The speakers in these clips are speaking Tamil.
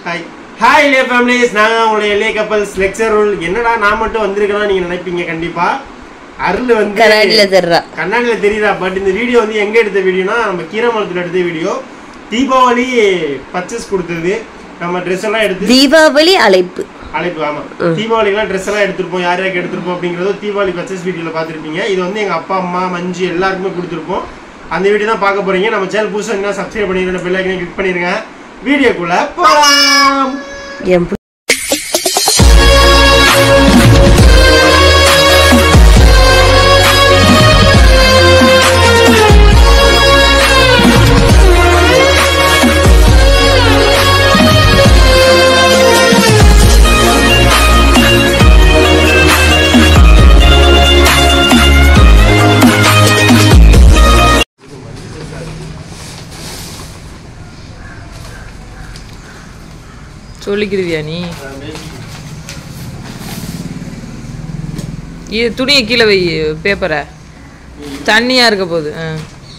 ஹாய் ஹாய் இல்லையா ஃபேமிலிஸ் நாங்கள் உங்களுடைய எல்ஏ கப்பல்ஸ் லெக்சர் ரூல் என்னடா நான் மட்டும் வந்திருக்கேன் நீங்க நினைப்பீங்க கண்டிப்பா அருள் வந்து கண்ணாடியில தெர்றா கண்ணாடியில் தெரியுதா பட் இந்த வீடியோ வந்து எங்க எடுத்த வீடியோனா நம்ம கீரமலத்தில் எடுத்த வீடியோ தீபாவளி பர்ச்சேஸ் கொடுத்தது நம்ம ட்ரெஸ் எல்லாம் எடுத்து தீபாவளி அழைப்பு அழைப்பு ஆமா தீபாவளிக்கெல்லாம் ட்ரெஸ் எல்லாம் எடுத்திருப்போம் யார் யாருக்கு எடுத்திருப்போம் அப்படிங்கறது தீபாவளி பர்ச்சேஸ் வீடியோல பார்த்திருப்பீங்க இது வந்து எங்க அப்பா அம்மா மஞ்சு எல்லாருக்குமே கொடுத்துருப்போம் அந்த வீடியோ தான் பார்க்க போறீங்க நம்ம சேனல் புதுசாக இருந்தால் சப்ஸ்கிரைப் பண்ணிடுங்க பெல் ஐக்கனை கிளிக் பண்ணிருங்க வீடியோக்குள்ள போலாம் என் பு- சொல்லிக்கிருவியா நீ இது துணியை கீழே வை பேப்பரை தண்ணியா இருக்க போகுது ஆ.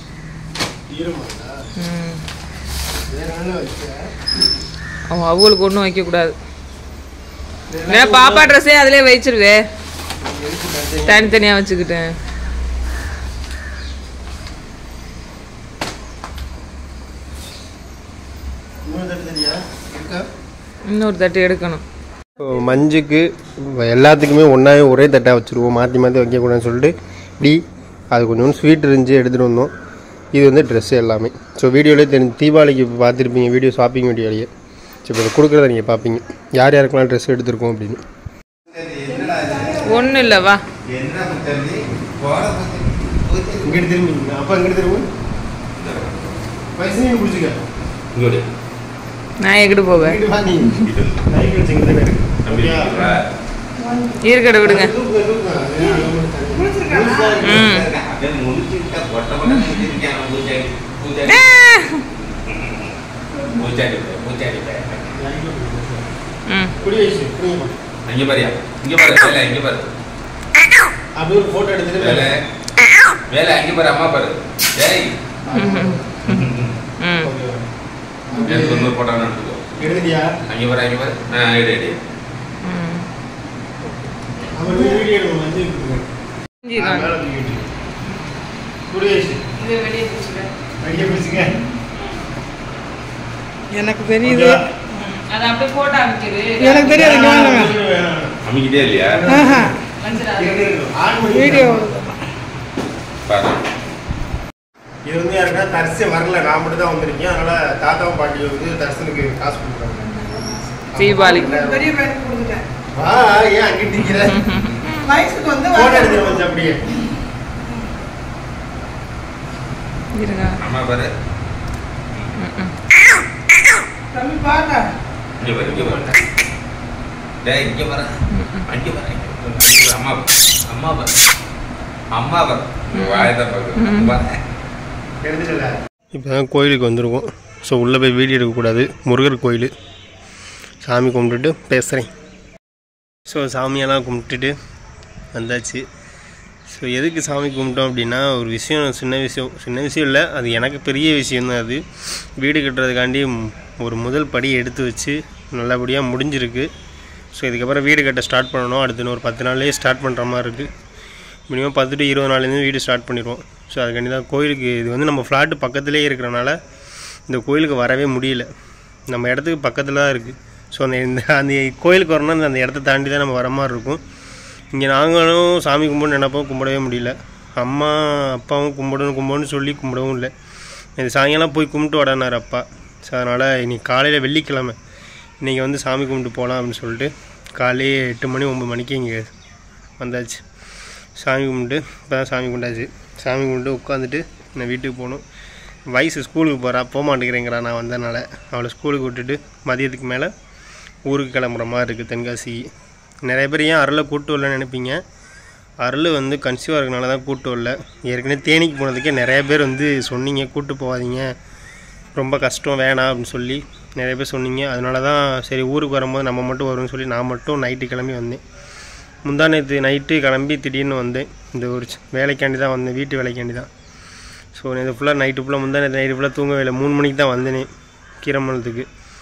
ம். அவன் அவங்களுக்கு ஒன்றும் வைக்கக்கூடாது ஏன்னா பாப்பா ட்ரெஸ்ஸே அதிலே வச்சிருவே தனித்தனியாக வச்சுக்கிட்டேன் இன்னொரு தட்டு எடுக்கணும் மஞ்சுக்கு எல்லாத்துக்குமே ஒன்றாவே ஒரே தட்டாக வச்சுருவோம் மாற்றி மாற்றி வைக்கக்கூடாதுன்னு சொல்லிட்டு இப்படி அது கொஞ்சம் ஸ்வீட் இருந்துச்சு எடுத்துகிட்டு வந்தோம் இது வந்து ட்ரெஸ்ஸு எல்லாமே ஸோ வீடியோலேயே தெரிஞ்சு தீபாவளிக்கு பார்த்துருப்பீங்க வீடியோ ஷாப்பிங் வீடியோலேயே ஸோ இப்போ கொடுக்குறத நீங்கள் பார்ப்பீங்க யார் யாருக்கெல்லாம் ட்ரெஸ் எடுத்திருக்கோம் அப்படின்னு ஒன்றும் இல்லை வா இங்கிட்டு திரும்பி அப்பா இங்கிட்டு திரும்ப வயசு பிடிச்சிக்க இங்கோடி நான் எங்கிட்டு போவேன் இங்கிட்டு வா நீ லைட் வச்சுங்க தானே இருக்கு ஓகேயா? இருக்கடை விடுங்க ம் முடிச்சுக்கிட்ட ஒட்டப்பட்ட முடிச்சிருக்கேன் பூச்சாடி பூச்சாடி பூச்சாடி பூச்சாடி ம் குடி வயசு குடிங்கப்பா அங்க பாரியா இங்க பாரு வேலை இங்க பாரு அப்படியே ஒரு ஃபோட்டோ எடுத்துட்டு வேலை வேலை அங்க பாரு அம்மா பாரு டேய் ம் எனக்கு இன்னொரு போட்டோ எடுத்துக்கோ எடுத்துட்டியா அங்க பாரு அங்க பாரு ஆ எடு எடு ம் அவர் வீடியோ எடுக்கணும் வந்து செஞ்சுக்கலாம். மேலே தூக்கிட்டு குடி வயசு வெளியே பிடிச்சிக்க எனக்கு தெரியுது ஓகேவா? அது அப்படியே போட்டோ அமைக்கிது எனக்கு தெரியாது இங்க வாங்க அமைக்கிட்டே இல்லையா ஆஹா ஆன் பண்ணி வீடியோ பாரு இது வந்து யாருக்கா தரிசே வரல நான் மட்டும் தான் வந்திருக்கேன் அதனால தாத்தாவும் பாட்டியும் வந்து தரிசனுக்கு காசு கொடுக்குறாங்க தீபாவளி பெரிய பையனுக்கு கொடுத்துட்டேன் வா ஏன் அங்கிட்டு நிக்கிற வயசுக்கு வந்து போட்டோ எடுத்து கொஞ்சம் அப்படியே இருங்க அம்மா பாரு தம்பி பாருங்க இங்க பாரு இங்க பாரு டேய் இங்க பாரு அங்க பாரு இங்க பாரு. அம்மா பாரு. அம்மா பாரு அம்மா பாரு வாயதான் பாரு எடுத்துட்டல இப்போ தான் கோயிலுக்கு வந்திருக்கோம் ஸோ உள்ளே போய் வீடியோ எடுக்கக்கூடாது முருகர் கோயில் சாமி கும்பிட்டுட்டு பேசுகிறேன் ஸோ சாமியெல்லாம் கும்பிட்டுட்டு வந்தாச்சு ஸோ எதுக்கு சாமி கும்பிட்டோம் அப்படின்னா ஒரு விஷயம் சின்ன விஷயம் சின்ன விஷயம் இல்லை அது எனக்கு பெரிய விஷயம் தான் அது வீடு கட்டுறதுக்காண்டி ம், ஒரு முதல் படி எடுத்து வச்சு நல்லபடியாக முடிஞ்சிருக்கு ஸோ இதுக்கப்புறம் வீடு கட்ட ஸ்டார்ட் பண்ணணும் அடுத்து இன்னும் ஒரு பத்து நாள்லேயே ஸ்டார்ட் பண்ணுற மாதிரி இருக்குது மினிமம் பத்து டு இருபது நாள்லேருந்து வீடு ஸ்டார்ட் பண்ணிடுவோம் ஸோ அதுக்காண்டி தான் கோயிலுக்கு இது வந்து நம்ம ஃப்ளாட்டு பக்கத்துலேயே இருக்கிறனால இந்த கோயிலுக்கு வரவே முடியல நம்ம இடத்துக்கு பக்கத்தில் தான் இருக்குது ஸோ அந்த இந்த அந்த கோயிலுக்கு வரணும்னா அந்த- அந்த இடத்த தாண்டி தான் நம்ம வர மாதிரி இருக்கும் இங்கே நாங்களும் சாமி கும்பிட்டு நினைப்போம் கும்பிடவே முடியல அம்மா அப்பாவும் கும்பிடணும் கும்பிடணும்னு சொல்லி கும்பிடவும் இல்லை இது சாயங்காலம் போய் கும்பிட்டு வடனார் அப்பா ஸோ அதனால் இன்னைக்கு காலையில் வெள்ளிக்கிழமை இன்றைக்கி வந்து சாமி கும்பிட்டு போகலாம் அப்படின்னு சொல்லிட்டு காலையே எட்டு மணி ஒம்பது மணிக்கு இங்கே வந்தாச்சு சாமி கும்பிட்டு இப்போ தான் சாமி கும்பிட்டாச்சு சாமி கும்பிட்டு உட்காந்துட்டு நான் வீட்டுக்கு போகணும் வயசு ஸ்கூலுக்கு போகிறா போக மாட்டேங்கிறேங்கிறா நான் வந்தனால அவளை ஸ்கூலுக்கு விட்டுட்டு மதியத்துக்கு மேலே ஊருக்கு கிளம்புற மாதிரி இருக்குது தென்காசி நிறைய பேர் ஏன் அருளை கூட்டு வரலன்னு நினைப்பீங்க அருள் வந்து கன்சீவாக இருக்கனால தான் கூட்டு வரல ஏற்கனவே தேனிக்கு போனதுக்கே நிறைய பேர் வந்து சொன்னீங்க கூட்டு போகாதீங்க ரொம்ப கஷ்டம் வேணாம் அப்படின்னு சொல்லி நிறைய பேர் சொன்னீங்க அதனால தான் சரி ஊருக்கு வரும்போது நம்ம மட்டும் வரும்னு சொல்லி நான் மட்டும் நைட்டு கிளம்பி வந்தேன் முந்தா நேற்று நைட்டு கிளம்பி திடீர்னு வந்தேன் இந்த ஒரு சி- வேலைக்காண்டி தான் வந்தேன் வீட்டு வேலைக்காண்டி தான் ஸோ நேற்று ஃபுல்லாக நைட்டு ஃபுல்லாக முந்தா நேற்று நைட்டு ஃபுல்லாக தூங்கவே இல்லை மூணு மணிக்கு தான் வந்தேனே கீரமலத்துக்கு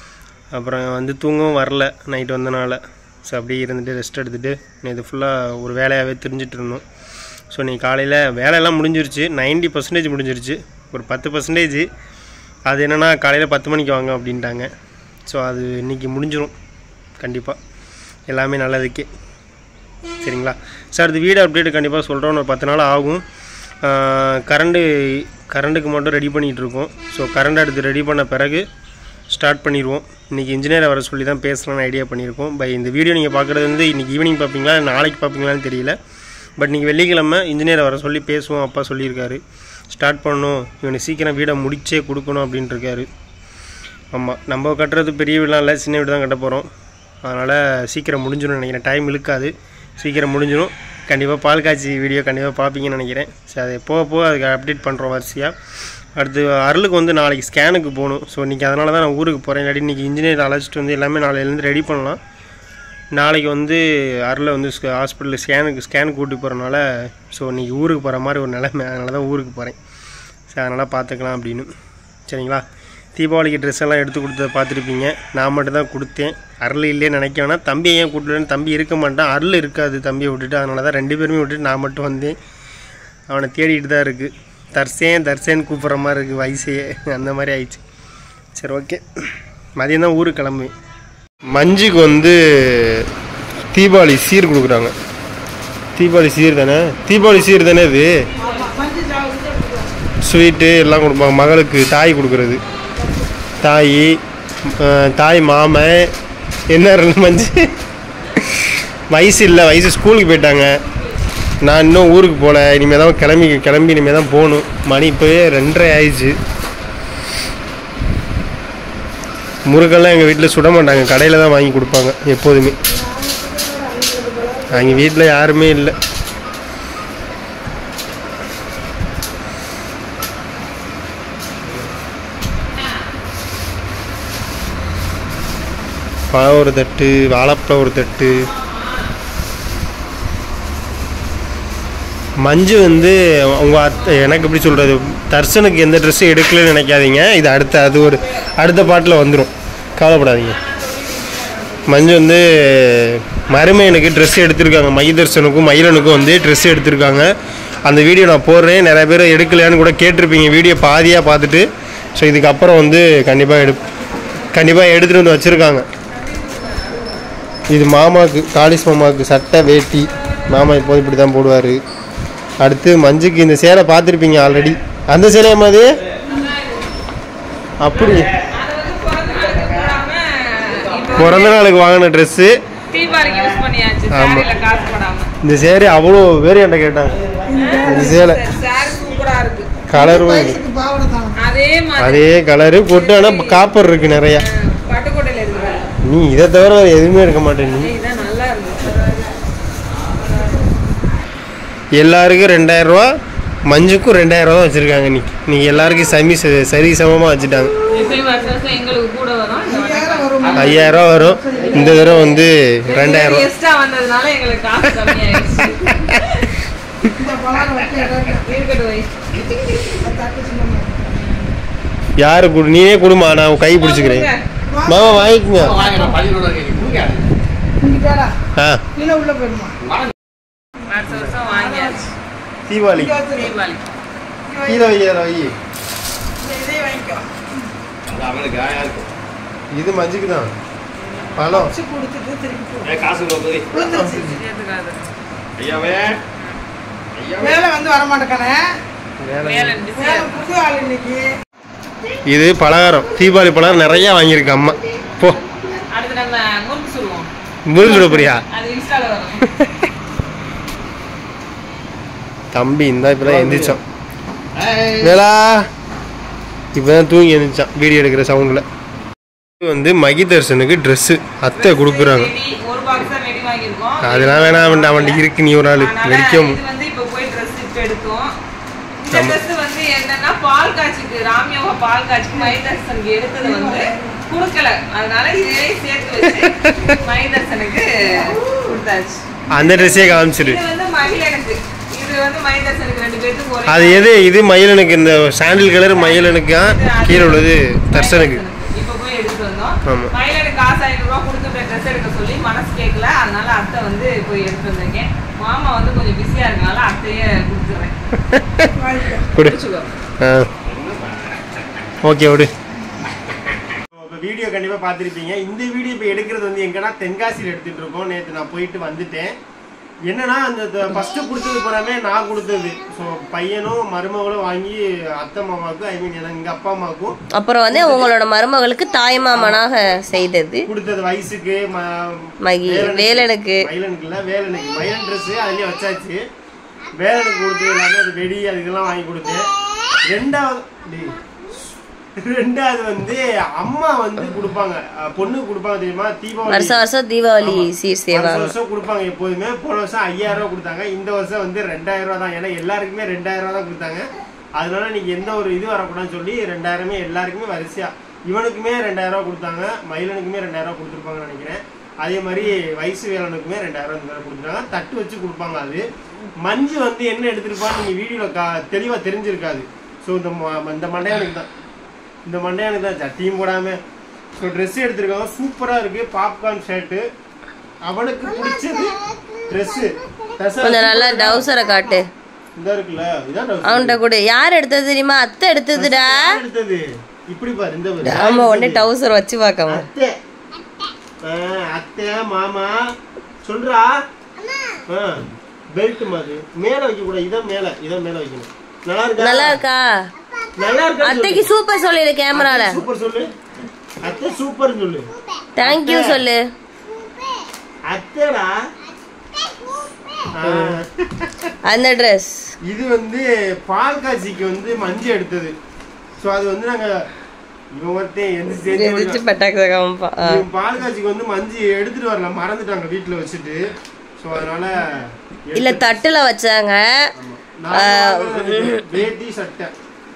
அப்புறம் வந்து தூங்கவும் வரல நைட் வந்தனால ஸோ அப்படியே இருந்துட்டு ரெஸ்ட் எடுத்துகிட்டு நேற்று ஃபுல்லாக ஒரு வேலையாகவே தெரிஞ்சிட்டு இருந்தோம் ஸோ நீ காலையில் வேலையெல்லாம் முடிஞ்சிருச்சு 90% பர்சன்டேஜ் முடிஞ்சிருச்சு ஒரு பத்து பர்சன்டேஜ் அது என்னென்னா காலையில் பத்து மணிக்கு வாங்க அப்படின்ட்டாங்க ஸோ அது இன்றைக்கி முடிஞ்சிடும் கண்டிப்பாக எல்லாமே நல்லதுக்கே சரிங்களா சார் அது வீடு அப்டேட் கண்டிப்பாக சொல்கிறோம் ஒரு பத்து நாள் ஆகும் கரண்டு கரண்ட்டுக்கு மட்டும் ரெடி பண்ணிகிட்டு இருக்கோம் ஸோ கரண்ட் அடுத்து ரெடி பண்ண பிறகு ஸ்டார்ட் பண்ணிடுவோம் இன்றைக்கி இன்ஜினியரை வர சொல்லி தான் பேசலாம்னு ஐடியா பண்ணியிருக்கோம் பை இந்த வீடியோ நீங்கள் பார்க்குறது வந்து இன்றைக்கி ஈவினிங் பார்ப்பீங்களா இல்ல நாளைக்கு பார்ப்பீங்களான்னு தெரியல பட் இன்றைக்கி வெள்ளிக்கிழமை இன்ஜினியரை வர சொல்லி பேசுவோம் அப்பா சொல்லியிருக்காரு ஸ்டார்ட் பண்ணணும் இவனுக்கு சீக்கிரம் வீடை முடிச்சே கொடுக்கணும் அப்படின்ட்டு இருக்காரு ஆமாம் நம்ம கட்டுறது பெரிய வீடுலாம் இல்லை சின்ன வீடு தான் கட்ட போகிறோம் அதனால் சீக்கிரம் முடிஞ்சிடும் நினைக்கிறேன் டைம் இழுக்காது சீக்கிரம் முடிஞ்சிடும் கண்டிப்பாக பால் காய்ச்சி வீடியோ கண்டிப்பாக பார்ப்பீங்கன்னு நினைக்கிறேன் சரி அதை போக போக அதுக்கு அப்டேட் பண்ணுறோம் வரிசையாக அடுத்து அருளுக்கு வந்து நாளைக்கு ஸ்கேனுக்கு போகணும் ஸோ இன்றைக்கி அதனால தான் நான் ஊருக்கு போகிறேன் இல்லாட்டி இன்றைக்கி இன்ஜினியர் அழைச்சிட்டு வந்து எல்லாமே நாளையிலேருந்து ரெடி பண்ணலாம் நாளைக்கு வந்து அருளை வந்து ஹாஸ்பிட்டலில் ஸ்கேனுக்கு ஸ்கேனுக்கு கூட்டி போகிறனால ஸோ இன்றைக்கி ஊருக்கு போகிற மாதிரி ஒரு நிலைமை அதனால தான் ஊருக்கு போகிறேன் சரி அதனால் பார்த்துக்கலாம் அப்படின்னு சரிங்களா தீபாவளிக்கு ட்ரெஸ் எல்லாம் எடுத்து கொடுத்ததை பார்த்துருப்பீங்க நான் மட்டும் தான் கொடுத்தேன் அருள் இல்லைன்னு நினைக்க வேணாம் தம்பி ஏன் கூப்பிட்டுன்னு தம்பி இருக்க மாட்டான் அருள் இருக்காது தம்பியை விட்டுட்டு அதனால தான் ரெண்டு பேருமே விட்டுட்டு நான் மட்டும் வந்தேன் அவனை தேடிட்டு தான் இருக்குது தர்சேன் தர்சேன் கூப்பிட்ற மாதிரி இருக்குது வயசே அந்த மாதிரி ஆயிடுச்சு சரி ஓகே மதியம் தான் ஊருக்கு கிளம்புவேன் மஞ்சுக்கு வந்து தீபாவளி சீர் கொடுக்குறாங்க தீபாவளி சீர் தானே தீபாவளி சீர் தானே இது ஸ்வீட்டு எல்லாம் கொடுப்பாங்க மகளுக்கு தாய் கொடுக்குறது தாய் அஹ், தாய் மாமன் என்ன ரெண்டு மஞ்சு வயசு இல்லை வயசு ஸ்கூலுக்கு போயிட்டாங்க நான் இன்னும் ஊருக்கு போகல இனிமேல் தான் கிளம்பி கிளம்பி இனிமேல் தான் போகணும் மணி இப்போவே ரெண்டரை ஆயிடுச்சு முருகெல்லாம் எங்கள் வீட்டில் சுட மாட்டாங்க கடையில் தான் வாங்கி கொடுப்பாங்க எப்போதுமே அவங்க வீட்டில் யாருமே இல்லை பழம் ஒரு தட்டு வாழைப்பழம் ஒரு தட்டு மஞ்சு வந்து உங்கள் அத்தை எனக்கு எப்படி சொல்கிறது தர்சனுக்கு எந்த ட்ரெஸ்ஸும் எடுக்கலன்னு நினைக்காதீங்க இது அடுத்த அது ஒரு அடுத்த பாட்டில் வந்துடும் கவலைப்படாதீங்க மஞ்சு வந்து மருமையனுக்கு ட்ரெஸ் எடுத்திருக்காங்க மை தர்சனுக்கும் மயிலனுக்கும் வந்து ட்ரெஸ் எடுத்திருக்காங்க அந்த வீடியோ நான் போடுறேன் நிறைய பேர் எடுக்கலையான்னு கூட கேட்டிருப்பீங்க வீடியோ பாதியாக பார்த்துட்டு ஸோ இதுக்கப்புறம் வந்து கண்டிப்பாக எடு கண்டிப்பாக எடுத்துகிட்டு வந்து வச்சுருக்காங்க இது மாமாவுக்கு காளிஸ் மாமாவுக்கு சட்டை வேட்டி மாமா இப்போது இப்படி தான் போடுவார் அடுத்து மஞ்சுக்கு இந்த சேலை பார்த்துருப்பீங்க ஆல்ரெடி அந்த சேலையா மாதிரி அப்படி பிறந்த நாளுக்கு வாங்கின ட்ரெஸ்ஸு தீபாவளிக்கு யூஸ் பண்ணியாச்சு ஆமா. சாரியில காசு போடாம இந்த சேரீ அவ்வளோ பேர் என்கிட்ட கேட்டாங்க இந்த சேலை சாரி சூப்பரா இருக்கு கலரும் பாவடை தான் அதே மாதிரி அதே கலரு போட்டு ஆனால் காப்பர் இருக்கு நிறையா பட்டுக்கோட்டையில இருக்கு நீ இதை தவிர வேறு எதுவுமே இருக்க மாட்டேன் நீ இதான் நல்லா இருக்கு எல்லாருக்கும் ரெண்டாயிரம் ரூபா மஞ்சுக்கும் ரெண்டாயிரம் ரூபா தான் வச்சுருக்காங்க இன்னைக்கு இன்னைக்கு எல்லாருக்கும் சமி ச- சரி சமமாக வச்சுட்டாங்க எப்பயும் வருஷம் வருஷம் எங்களுக்கு கூட வரும் இந்த ஐயாயிரம் வரும் ஐயாயிரம் ரூபா வரும் இந்த தடவை வந்து ரெண்டாயிரம் ரூபா எக்ஸ்ட்ரா வந்ததுனால எங்களுக்கு காசு கம்மியாயிடுச்சு இந்த பழம் வைக்க இடம் இல்லை. இருக்கட்டும் வை. தட்டு சின்னம்மா. யாரு கொடு நீயே கொடுமா நான் கை பிடிச்சிக்கிறேன் மாமா வாங்கிக்கோங்க இங்கிட்டாடா. ஆ கீழே உள்ள போயிடுமா வருஷம் வருஷம் வாங்கியாச்சு தீபாவளி இங்க வச்சிரு. தீபாவளி கீழே வைக்கிற வை இதே வாங்கிக்கோ அவனுக்கு யாருக்கு இது மஞ்சுக்கு தான் பழம் வச்சு கொடுத்துட்டு திருப்பி போ. காசு கொடுப்பது விழுந்துருச்சு. சேர்த்துக்காது ஐயாவே வேலை வந்து வர மாட்டேக்கானே வேலை மேல வேலை டிசைன் புது ஆள் இன்னைக்கு இது பலகாரம் தீபாவளி பலகாரம் நிறைய வாங்கியிருக்கு அம்மா போ அடுத்து நம்ம முறுக்கு சொல்லுவோம் முருகு சுடப்படியா அது இன்ஸ்டால வரும் தம்பி இந்தா இப்பதான் எந்திரிச்சான் வேலா இப்பதான் தூங்கி எந்திரிச்சான் வீடியோ எடுக்கிற சவுண்டில் இது வந்து மகிதர்சனுக்கு ட்ரெஸ்ஸு அத்தை கொடுக்குறாங்க ரெடி, ஒரு பாக்ஸ் தான் ரெடி வாங்கியிருக்கோம் அதெல்லாம் வேணாம் அவன் அவன்கிட்ட இருக்கு நீ ஒரு ஆள் அதனால வெடிக்கும் இது வந்து இப்ப போய் Dress இப்ப எடுத்தோம் இந்த ஆமா. Dress வந்து என்னன்னா பால் காய்ச்சிக்கு ராமியோக பால் காய்ச்சிக்கு மைதர்சனுக்கு எடுத்தது வந்து கொடுக்கல அதனால இதே சேர்த்து வச்சு மைதர்சனுக்கு கொடுத்தாச்சு அந்த ட்ரெஸ்ஸே காமிச்சிரு இது வந்து மகிழனுக்கு இது வந்து மைதர்சனுக்கு ரெண்டு பேருக்கு ஒரே அது எது இது மயிலனுக்கு இந்த சாண்டில் கலர் மயிலனுக்கா கீழே உள்ளது தர்சனுக்கு இப்ப போய் எடுத்துட்டு வந்தோம் ஆமா. மயிலனுக்கு காசு ஐநூறு ரூபா கொடுத்து ட்ரெஸ் எடுக்க சொல்லி மனசு கேட்கல அதனால அத்தை வந்து போய் எடுத்து வந்திருக்கேன் மாமா வந்து கொஞ்சம் பிஸியா இருக்கனால அத்தையே கொடுத்துறேன் கொடு வச்சுக்கோ ஆ ஓகே விடு இப்போ வீடியோ கண்டிப்பாக பார்த்துருப்பீங்க இந்த வீடியோ இப்போ எடுக்கிறது வந்து எங்கன்னா தென்காசியில் எடுத்துகிட்டு இருக்கோம் நேற்று நான் போயிட்டு வந்துட்டேன் என்னன்னா அந்த ஃபஸ்ட்டு கொடுத்தது பூராமே நான் கொடுத்தது ஸோ பையனும் மருமகளும் வாங்கி அத்தை மாமாவுக்கும் ஐ மீன் எங்கள் அப்பா அம்மாவுக்கும் அப்புறம் வந்து உங்களோட மருமகளுக்கு தாய்மாமனாக செய்தது கொடுத்தது வயசுக்கு ம- மகி வேலனுக்கு மயிலனுக்கு இல்ல வேலனுக்கு மயிலன் ட்ரெஸ் அதுலயே வச்சாச்சு வேலனுக்கு கொடுத்தது எல்லாமே அது வெடி அதுக்கெல்லாம் வாங்கி கொடுத்தேன் ரெண்டாவது டேய். ரெண்டாவது வந்து அம்மா வந்து கொடுப்பாங்க அஹ் பொண்ணுக்கு கொடுப்பாங்க தெரியுமா தீபாவளி வருஷம் வருஷம் தீபாவளி ஆமா. சீர் வருஷம் சேவாங்க வருஷம் கொடுப்பாங்க எப்போதுமே போன வருஷம் ஐயாயிரம் ரூபாய் கொடுத்தாங்க இந்த வருஷம் வந்து ரெண்டாயிரம் ரூபாய் தான் ஏன்னா எல்லாருக்குமே ரெண்டாயிரம் ரூபாய் தான் கொடுத்தாங்க அதனால நீங்க எந்த ஒரு இது வரக்கூடாதுன்னு சொல்லி ரெண்டாயிரமே எல்லாருக்குமே வரிசையா இவனுக்குமே ரெண்டாயிரம் ரூபாய் கொடுத்தாங்க மயிலனுக்குமே ரெண்டாயிரம் ரூபாய் கொடுத்துருப்பாங்கன்னு நினைக்கிறேன் அதே மாதிரி வயசு வேலனுக்குமே ரெண்டாயிரம் ரூபாய் இந்த மாதிரி கொடுத்துருக்காங்க தட்டு வச்சு கொடுப்பாங்க அது மஞ்சு வந்து என்ன எடுத்திருப்பான்னு நீங்க வீடியோல கா தெளிவா தெரிஞ்சிருக்காது ஸோ இந்த ம- இந்த மண்டையானுக்கு தான் இந்த மண்டையானுக்கு தான் சட்டியும் போடாம ஸோ ட்ரெஸ் எடுத்திருக்காங்க சூப்பரா இருக்கு பாப்கார்ன் ஷர்ட்டு அவனுக்கு பிடிச்சது ட்ரெஸ் கொஞ்சம் நல்லா டவுசரை காட்டு இந்த இருக்குல்ல இதான் trouser. அவன்கிட்ட கூட யார் எடுத்தது தெரியுமா அத்தை எடுத்ததுடா யார் எடுத்தது இப்படி பாரு இந்த பாரு. ஆமா உடனே டவுசர் வச்சு பார்க்காம அத்தை ஆ, அத்தை மாமா சொல்றா பெல்ட் மாதிரி மேல வைக்க கூடாது இதான் மேல இதான் மேல வைக்கணும் நல்லா இருக்கா நல்லா இருக்கா நல்லா இருக்கா அத்தைக்கு சூப்பர் சொல்லிடு கேமரால சூப்பர் சொல்லு அத்தை சூப்பர் சொல்லு தேங்க்யூ சொல்லு அத்தைடா ஆ. அந்த ட்ரெஸ் இது வந்து பால் காட்சிக்கு வந்து மஞ்சள் எடுத்தது ஸோ அது வந்து நாங்க இவன் ஒருத்தன் எந்திரிச்சு எந்திரிச்சு எந்திரிச்சு பட்டாக்கு காமிப்பா ஆ. இவன் பால் காட்சிக்கு வந்து மஞ்சு எடுத்துட்டு வரல மறந்துட்டாங்க வீட்டுல வச்சுட்டு ஸோ அதனால இல்ல தட்டுல வச்சாங்க நார்மலாவே வேட்டி சட்டை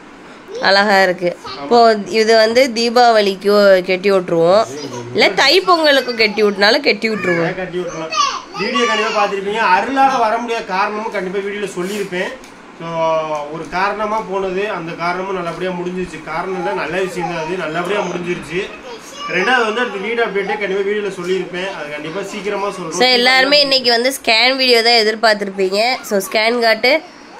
அழகா இருக்கு இப்போ இது வந்து தீபாவளிக்கு கெட்டி விட்டுருவோம் இல்ல தை பொங்கலுக்கும் கெட்டி விட்டுனாலும் கெட்டி விட்டுருவோம் அதை கட்டி விட்டுலாம் வீடியோ கண்டிப்பா பார்த்துருப்பீங்க அருளால வர முடியாத காரணமும் கண்டிப்பா வீடியோல சொல்லியிருப்பேன் ஸோ ஒரு காரணமா போனது அந்த காரணமும் நல்லபடியா முடிஞ்சிருச்சு காரணம் தான் நல்ல விஷயம் தான் அது நல்லபடியா முடிஞ்சிருச்சு ரெண்டாவது வந்து அடுத்த வீடியோ அப்டேட்டே கண்டிப்பா வீடியோல சொல்லியிருப்பேன் அது கண்டிப்பா சீக்கிரமா ஸோ சொல்றோம் எல்லாருமே இன்னைக்கு வந்து ஸ்கேன் வீடியோ தான் எதிர்பார்த்துருப்பீங்க ஸோ ஸ்கேன் காட்டு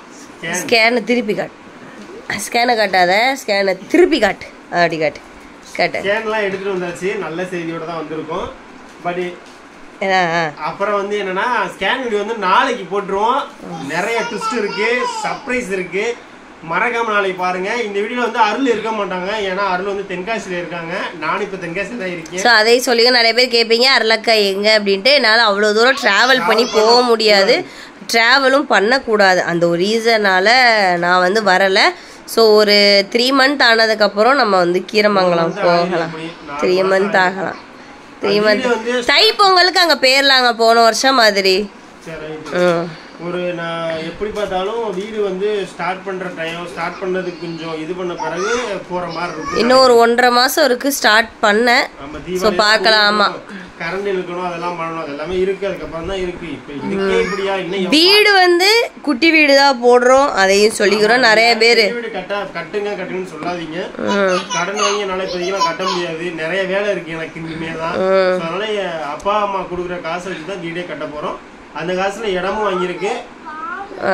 ஸ்கேனை திருப்பி காட்டு ஸ்கேனை காட்டாத ஸ்கேனை திருப்பி காட்டு அப்படி காட்டு காட்டு ஸ்கேன்லாம் எடுத்துட்டு வந்தாச்சு நல்ல செய்தியோட தான் வந்திருக்கோம் பட் ஏன்னா, ஆ. அப்புறம் வந்து என்னன்னா ஸ்கேன் வீடியோ வந்து நாளைக்கு போட்டுருவோம் நிறைய ட்விஸ்ட் இருக்கு சர்ப்ரைஸ் இருக்கு மறக்காம நாளைக்கு பாருங்க இந்த வீடியோ வந்து அருள் இருக்க மாட்டாங்க ஏன்னா அருள் வந்து தென்காசியில இருக்காங்க நானும் இப்ப தென்காசியில தான் இருக்கேன் ஸோ அதையும் சொல்லிங்க நிறைய பேர் கேட்பீங்க அருளக்கா எங்க அப்படின்ட்டு என்னால் அவ்வளோ தூரம் ட்ராவல் பண்ணி போக முடியாது ட்ராவலும் பண்ணக்கூடாது அந்த ஒரு ரீசனால நான் வந்து வரலை ஸோ ஒரு த்ரீ மந்த் ஆனதுக்கப்புறம் நம்ம வந்து கீரமங்கலம் போகலாம் த்ரீ மந்த் ஆகலாம் த்ரீ மந்த் வீடியோ வந்து தை பொங்கலுக்கு அங்கே போயிடலாங்க போன வருஷம் மாதிரி சரி right. ம் ஒரு நான் எப்படி பார்த்தாலும் வீடு வந்து ஸ்டார்ட் பண்ற டைம் ஸ்டார்ட் பண்ணதுக்கு கொஞ்சம் இது பண்ண பிறகு போற மாதிரி இருக்கும் இன்னும் ஒரு ஒன்றரை மாதம் இருக்குது ஸ்டார்ட் பண்ணேன் நம்ம ஸோ பார்க்கலாம் ஆமாம் கரண்ட் இழுக்கணும் அதெல்லாம் பண்ணணும் அது எல்லாமே இருக்கு அதுக்கப்புறம் தான் இருக்கு இப்ப இதுக்கே இப்படியா இன்னும் எவ்வளவு வீடு வந்து குட்டி வீடு தான் போடுறோம் அதையும் சொல்லிக்கிறோம் நிறைய பேர் பெரிய வீடு கட்ட கட்டுங்க கட்டுங்கன்னு சொல்லாதீங்க கடன் வாங்கி என்னால இப்போதைக்கு கட்ட முடியாது நிறைய வேலை இருக்கு எனக்கு இனிமே தான் So, அதனால என் அப்பா அம்மா கொடுக்குற காசை வச்சு தான் வீடே கட்ட போறோம் அந்த காசுல இடமும் வாங்கியிருக்கு ஆ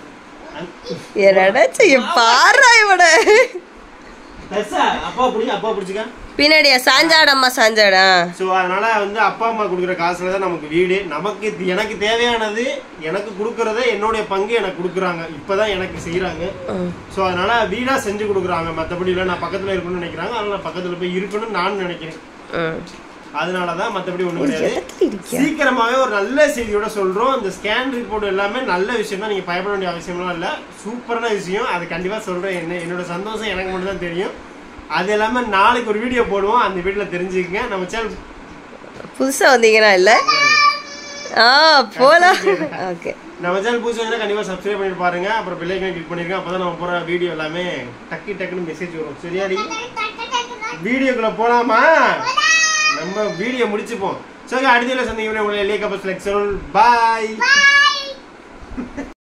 என்னடா செய்ய பாடுறா இவட பெருசா அப்பா பிடி அப்பா பிடிச்சிக்க பின்னாடியா சாஞ்சாடம்மா சாஞ்சாடா ஸோ அதனால வந்து அப்பா அம்மா கொடுக்குற காசுல தான் நமக்கு வீடு நமக்கு இது- எனக்கு தேவையானது எனக்கு கொடுக்கறத என்னுடைய பங்கு எனக்கு கொடுக்குறாங்க இப்பதான் எனக்கு செய்யறாங்க ஸோ அதனால வீடா செஞ்சு கொடுக்குறாங்க மற்றபடி இல்லை நான் பக்கத்துல இருக்கணும்னு நினைக்கிறாங்க அதனால நான் பக்கத்துல போய் இருக்கணும்னு நான் நினைக்கிறேன் ம் அதனாலதான் மற்றபடி ஒண்ணும் கிடையாது சீக்கிரமாவே ஒரு நல்ல செய்தியோட சொல்றோம் இந்த ஸ்கேன் ரிப்போர்ட் எல்லாமே நல்ல விஷயம் தான் நீங்க பயப்பட வேண்டிய அவசியம்லாம் இல்ல சூப்பரான விஷயம் அது கண்டிப்பா சொல்றேன் என்ன என்னோட சந்தோஷம் எனக்கு மட்டும் தான் தெரியும் அது எல்லாமே நாளைக்கு ஒரு வீடியோ போடுவோம் அந்த வீடியோல தெரிஞ்சுக்கங்க நம்ம சேனல் புதுசா வந்தீங்கன்னா இல்ல ஆ போலாம் ஓகே நம்ம சேனல் புதுசு வந்து கண்டிப்பா சப்ஸ்கிரைப் பண்ணிட்டு பாருங்க அப்புறம் பெல்லைக்கன் கிளிக் பண்ணிருங்க அப்பதான் நம்ம போற வீடியோ எல்லாமே டக்கு டக்குன்னு மெசேஜ் வரும் சரியாடி வீடியோக்குள்ள போலாமா நம்ம வீடியோ முடிச்சுப்போம் சரி அடுத்த சந்திக்கிறேன் உங்களை லேக்கப் ஃபிளெக்ஸ் பாய்